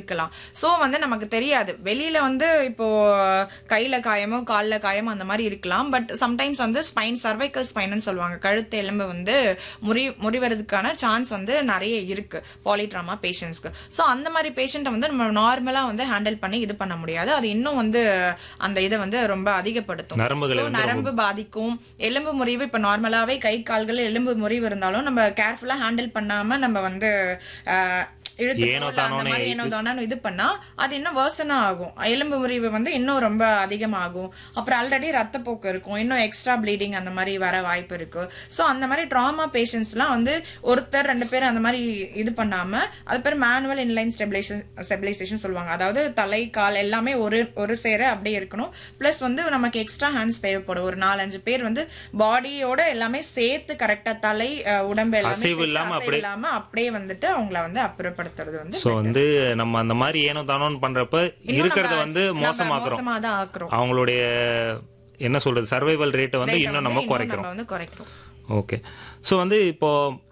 இருக்கலாம் சோ வந்து நமக்கு தெரியாது வெளியில வந்து இப்போ கையில காயமோ கால்ல காயமோ அந்த மாதிரி இருக்கலாம் பட் சம்டைம்ஸ் வந்து ஸ்பைன் சர்வைக்கல் ஸ்பைன்னு சொல்லுவாங்க கழுத்து எலும்பு வந்து முறி முறிவறதுக்கான சான்ஸ் வந்து நிறைய இருக்கு பாலிட்ராமா பேஷண்ட்ஸ்க்கு சோ அந்த மாதிரி பேஷண்ட்டை வந்து நம்ம நார்மலா வந்து ஹேண்டில் பண்ணி இது பண்ண முடியாது அது இன்னும் வந்து அந்த இதை வந்து ரொம்ப அதிகப்படுத்தும் நரம்புகளை So, வந்து ரொம்ப- நரம்பு பாதிக்கும் எலும்பு முறிவு இப்ப நார்மலாவே கை கால்கள் எலும்பு முறிவு இருந்தாலும் நம்ம கேர்ஃபுல்லா ஹேண்டில் பண்ணாம நம்ம வந்து அஹ், இழுத்து ஏனோ போல அந்த தானோன்னு மாதிரி ஏனோ தானோன்னு இது பண்ணா அது இன்னும் வேர்சனா ஆகும் எலும்பு முறிவு வந்து இன்னும் ரொம்ப அதிகமாகும் அப்புறம் ஆல்ரெடி ரத்தப்போக்கு இருக்கும் இன்னும் எக்ஸ்ட்ரா ப்ளீடிங் அந்த மாதிரி வர வாய்ப்பு இருக்கு சோ அந்த மாதிரி ட்ராமா பேஷண்ட்ஸ்லாம் வந்து ஒருத்தர் ரெண்டு பேர் அந்த மாதிரி இது பண்ணாம அது பேர் மேனுவல் இன்லைன் ஸ்டெபிலைசேஷன் ஸ்டெபிலைசேஷன் சொல்லுவாங்க அதாவது தலை கால் எல்லாமே ஒரு ஒரு சேர அப்படியே இருக்கணும் பிளஸ் வந்து நமக்கு எக்ஸ்ட்ரா ஹேண்ட்ஸ் தேவைப்படும் ஒரு நாலஞ்சு பேர் வந்து பாடியோட எல்லாமே சேர்த்து கரெக்டா தலை அஹ், உடம்பு எல்லாமே அசைவு சேர்த்து இல்லாம அசைவு அப்படியே- இல்லாம அப்படியே வந்துட்டு அவங்கள வந்து அப்புறப்படுத்துறது வந்து சோ வந்து நம்ம அந்த மாதிரி ஏனோ தானோன்னு பண்றப்ப இன்னும் இருக்கிறத நம்ம- வந்து நம்ம மோசமாக்குறோம் மோசமா தான் ஆக்குறோம் அவங்களுடைய என்ன சொல்றது சர்வைவல் ரேட்டை வந்து Rate இன்னும் வந்து நம்ம இன்னும் குறைக்கிறோம் நம்ம வந்து குறைக்கிறோம் ஓகே ஸோ வந்து இப்போ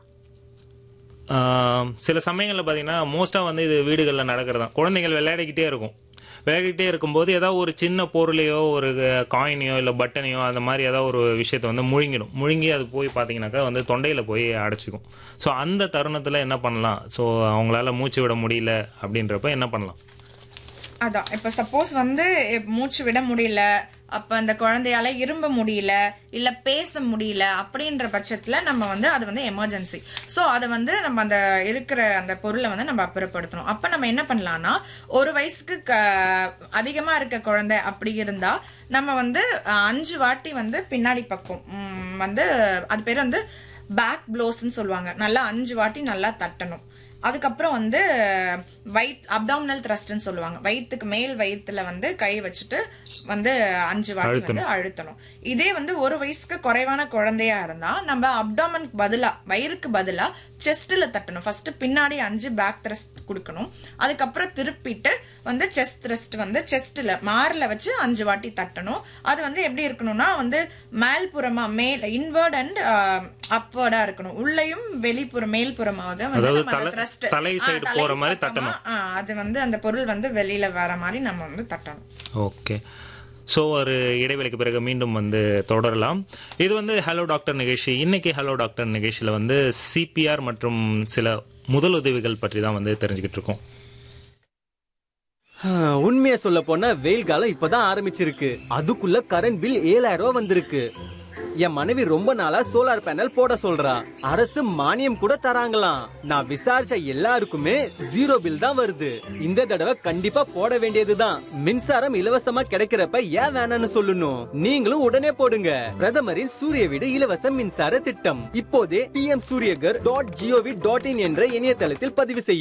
ஆம், சில சமயங்களில் பார்த்தீங்கன்னா மோஸ்ட்டாக வந்து இது வீடுகளில் நடக்கிறது தான் குழந்தைகள் விளையாடிக்கிட்டே இருக்கும் விளையாடிக்கிட்டே இருக்கும்போது ஏதாவது ஒரு சின்ன பொருளையோ ஒரு காயினையோ இல்லை பட்டனையோ அந்த மாதிரி ஏதாவது ஒரு விஷயத்தை வந்து முழுங்கிடும் முழுங்கி அது போய் பார்த்தீங்கன்னாக்கா வந்து தொண்டையில் போய் அடைச்சிக்கும் ஸோ அந்த தருணத்தில் என்ன பண்ணலாம் ஸோ அவங்களால மூச்சு விட முடியல அப்படின்றப்ப என்ன பண்ணலாம் அதான் இப்ப சப்போஸ் வந்து இப்ப மூச்சு விட முடியல அப்ப அந்த குழந்தையால இரும்ப முடியல இல்ல பேச முடியல அப்படின்ற பட்சத்துல நம்ம வந்து அது வந்து எமர்ஜென்சி சோ அதை வந்து நம்ம அந்த இருக்கிற அந்த பொருளை வந்து நம்ம அப்புறப்படுத்தணும் அப்ப நம்ம என்ன பண்ணலாம்னா ஒரு வயசுக்கு க- அதிகமா இருக்க குழந்தை அப்படி இருந்தா நம்ம வந்து அஹ், அஞ்சு வாட்டி வந்து பின்னாடி பக்கம் உம், வந்து அது பேர் வந்து பேக் ப்ளோஸ்ன்னு சொல்லுவாங்க நல்லா அஞ்சு வாட்டி நல்லா தட்டணும் அதுக்கப்புறம் வந்து வயித் அப்டாமினல் த்ரஸ்ட்னு சொல்லுவாங்க வயிற்றுக்கு மேல் வயிற்றுல வந்து கை வச்சுட்டு வந்து அஞ்சு வாட்டி வந்து அழுத்தணும் இதே வந்து ஒரு வயசுக்கு குறைவான குழந்தையா இருந்தா நம்ம அப்டாமனுக்கு பதிலா வயிறுக்கு பதிலா செஸ்ட்ல தட்டணும் ஃபர்ஸ்ட் பின்னாடி அஞ்சு பேக் த்ரஸ்ட் கொடுக்கணும் அதுக்கப்புறம் திருப்பிட்டு வந்து செஸ்ட் த்ரஸ்ட் வந்து செஸ்ட்ல மார்ல வச்சு அஞ்சு வாட்டி தட்டணும் அது வந்து எப்படி இருக்கணும்னா வந்து மேல்புறமா மேல் இன்வர்ட் அண்ட் அப்வர்டா இருக்கணும் உள்ளேயும் வெளிப்புறம் மேல்புறமாவது வந்து அதாவது நம்ம அந்த தலை- thrust- தலை ஆ, side தலை போற மாதிரி பக்கமா, ஆ, அது வந்து அந்த பொருள் வந்து வெளியில வர மாதிரி நம்ம வந்து தட்டணும் ஓகே ஸோ ஒரு இடைவெளிக்கு பிறகு மீண்டும் வந்து தொடரலாம் இது வந்து ஹலோ டாக்டர் நிகழ்ச்சி இன்னைக்கு ஹலோ டாக்டர் நிகழ்ச்சியில் வந்து சிபிஆர் மற்றும் சில முதலுதவிகள் பற்றி தான் வந்து தெரிஞ்சுக்கிட்டு இருக்கோம் உண்மையை சொல்ல போனா வெயில் காலம் இப்பதான் ஆரம்பிச்சிருக்கு அதுக்குள்ள கரண்ட் பில் ஏழாயிரம் ரூபாய் வந்திருக்கு என் மனைவி ரொம்ப நாளா சோலார் பேனல் போட சொல்றா அரசு மானியம் கூட தராங்களாம் நான் விசாரிச்ச எல்லாருக்குமே ஜீரோ பில் தான் வருது இந்த தடவை கண்டிப்பா போட வேண்டியதுதான் மின்சாரம் இலவசமா கிடைக்கிறப்ப ஏன் வேணாம்னு சொல்லணும் நீங்களும் உடனே போடுங்க பிரதமரின் சூரிய வீடு இலவச மின்சார திட்டம் இப்போதே P M Suryaghar dot gov dot in என்ற இணையதளத்தில் பதிவு செய்ய